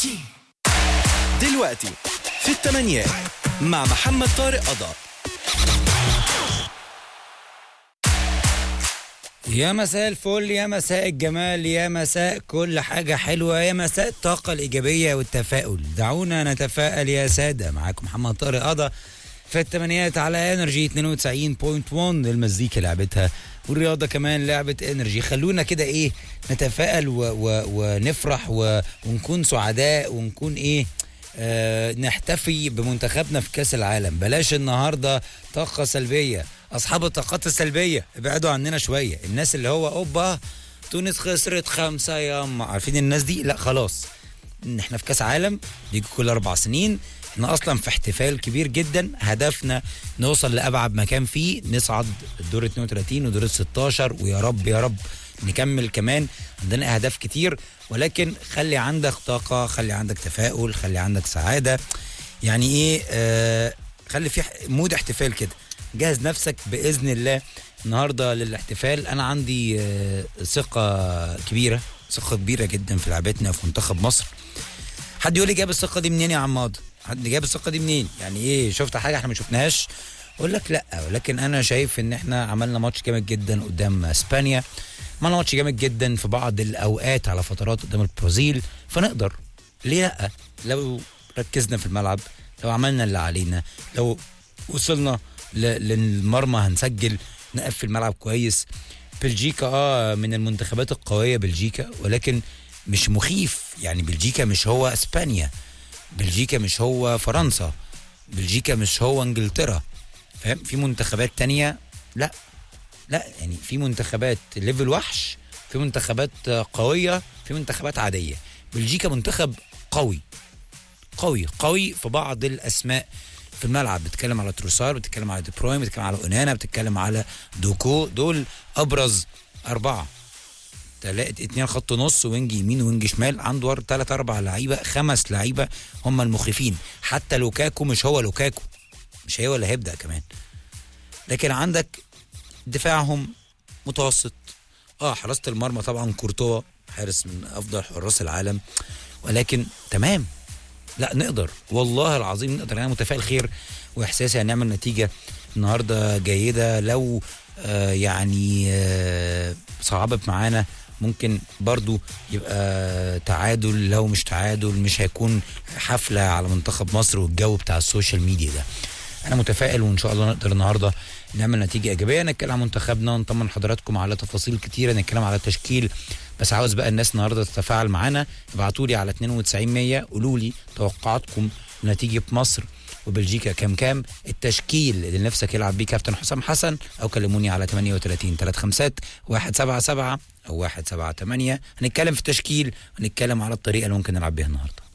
دلوقتي في الثمانيات مع محمد طارق قضا يا مساء الفل يا مساء الجمال يا مساء كل حاجة حلوة يا مساء الطاقة الإيجابية والتفاؤل دعونا نتفائل يا سادة معاكم محمد طارق قضا في الثمانيات على انرجي 92.1 المزيكا لعبتها والرياضة كمان لعبة انرجي خلونا كده ايه نتفائل و و ونفرح و ونكون سعداء ونكون ايه آه نحتفي بمنتخبنا في كاس العالم بلاش النهارده طاقة سلبية اصحاب الطاقات السلبية ابعدوا عننا شوية الناس اللي هو اوبا تونس خسرت خمسة يا أما عارفين الناس دي لا خلاص ان احنا في كاس عالم بيجي كل اربع سنين احنا اصلا في احتفال كبير جدا هدفنا نوصل لابعد مكان فيه نصعد الدور 32 ودور 16 ويا رب يا رب نكمل كمان عندنا اهداف كتير ولكن خلي عندك طاقه خلي عندك تفاؤل خلي عندك سعاده يعني ايه آه خلي في مود احتفال كده جهز نفسك باذن الله النهارده للاحتفال انا عندي آه ثقه كبيره ثقه كبيره جدا في لعبتنا في منتخب مصر حد يقول لي جاب الثقه دي منين يا عماد حد جاب الثقه دي منين يعني ايه شفت حاجه احنا ما شفناهاش اقول لك لا ولكن انا شايف ان احنا عملنا ماتش جامد جدا قدام اسبانيا عملنا ماتش جامد جدا في بعض الاوقات على فترات قدام البرازيل فنقدر ليه لا لو ركزنا في الملعب لو عملنا اللي علينا لو وصلنا ل- للمرمى هنسجل نقفل الملعب كويس بلجيكا اه من المنتخبات القويه بلجيكا ولكن مش مخيف يعني بلجيكا مش هو اسبانيا بلجيكا مش هو فرنسا بلجيكا مش هو انجلترا فاهم في منتخبات تانية لا لا يعني في منتخبات ليفل وحش في منتخبات قوية في منتخبات عادية بلجيكا منتخب قوي قوي قوي في بعض الاسماء في الملعب بتتكلم على تروسار بتتكلم على دي بروين بتتكلم على اونانا بتتكلم على دوكو دول ابرز اربعه تلاقي اتنين خط نص وينج يمين وينج شمال عنده ور- تلات اربع لعيبه خمس لعيبه هم المخيفين حتى لوكاكو مش هو لوكاكو مش هو اللي هيبدا كمان لكن عندك دفاعهم متوسط اه حراسه المرمى طبعا كورتوا حارس من افضل حراس العالم ولكن تمام لا نقدر والله العظيم نقدر انا متفائل خير واحساسي هنعمل نتيجه النهارده جيده لو آه يعني آه صعبت معانا ممكن برضو يبقى تعادل لو مش تعادل مش هيكون حفله على منتخب مصر والجو بتاع السوشيال ميديا ده انا متفائل وان شاء الله نقدر النهارده نعمل نتيجه ايجابيه نتكلم عن منتخبنا نطمن حضراتكم على تفاصيل كتيره نتكلم على التشكيل بس عاوز بقى الناس النهارده تتفاعل معانا ابعتوا لي على 92 100 قولوا لي توقعاتكم لنتيجه مصر وبلجيكا كام كام التشكيل اللي نفسك يلعب بيه كابتن حسام حسن او كلموني على 38 35 177 او 178 هنتكلم في التشكيل هنتكلم على الطريقه اللي ممكن نلعب بيها النهارده